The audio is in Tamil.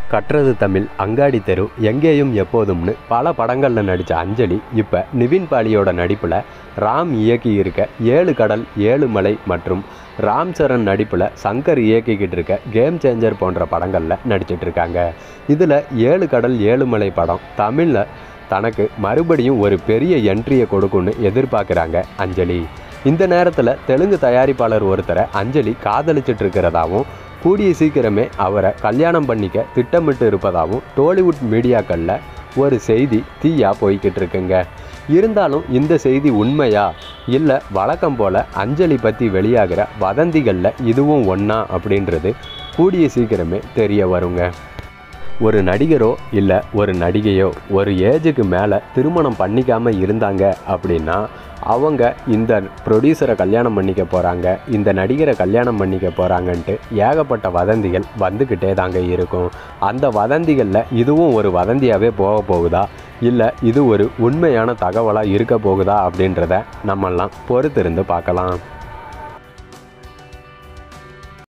கற்றது தமிழ் அங்காடி தெரு எங்கேயும் எப்போதும்னு பல படங்களில் நடித்த அஞ்சலி இப்போ நிவின் பாலியோட நடிப்பில் ராம் இயக்கி இருக்க ஏழு கடல் ஏழு மலை மற்றும் ராம் சரண் நடிப்பில் சங்கர் இயக்கிக்கிட்டு இருக்க கேம் சேஞ்சர் போன்ற படங்களில் நடிச்சிட்டு இருக்காங்க இதில் ஏழு கடல் ஏழு மலை படம் தமிழில் தனக்கு மறுபடியும் ஒரு பெரிய என்ட்ரியை கொடுக்கும்னு எதிர்பார்க்குறாங்க அஞ்சலி இந்த நேரத்தில் தெலுங்கு தயாரிப்பாளர் ஒருத்தரை அஞ்சலி காதலிச்சிட்டு இருக்கிறதாவும் கூடிய சீக்கிரமே அவரை கல்யாணம் பண்ணிக்க திட்டமிட்டு இருப்பதாகவும் டோலிவுட் மீடியாக்களில் ஒரு செய்தி தீயா போய்கிட்டு இருக்குங்க இருந்தாலும் இந்த செய்தி உண்மையா இல்லை வழக்கம் போல் அஞ்சலி பற்றி வெளியாகிற வதந்திகளில் இதுவும் ஒன்றா அப்படின்றது கூடிய சீக்கிரமே தெரிய வருங்க ஒரு நடிகரோ இல்லை ஒரு நடிகையோ ஒரு ஏஜுக்கு மேலே திருமணம் பண்ணிக்காமல் இருந்தாங்க அப்படின்னா அவங்க இந்த ப்ரொடியூசரை கல்யாணம் பண்ணிக்க போகிறாங்க இந்த நடிகரை கல்யாணம் பண்ணிக்க போகிறாங்கன்ட்டு ஏகப்பட்ட வதந்திகள் வந்துக்கிட்டே தாங்க இருக்கும் அந்த வதந்திகளில் இதுவும் ஒரு வதந்தியாகவே போக போகுதா இல்லை இது ஒரு உண்மையான தகவலாக இருக்க போகுதா அப்படின்றத நம்மெல்லாம் பொறுத்திருந்து பார்க்கலாம்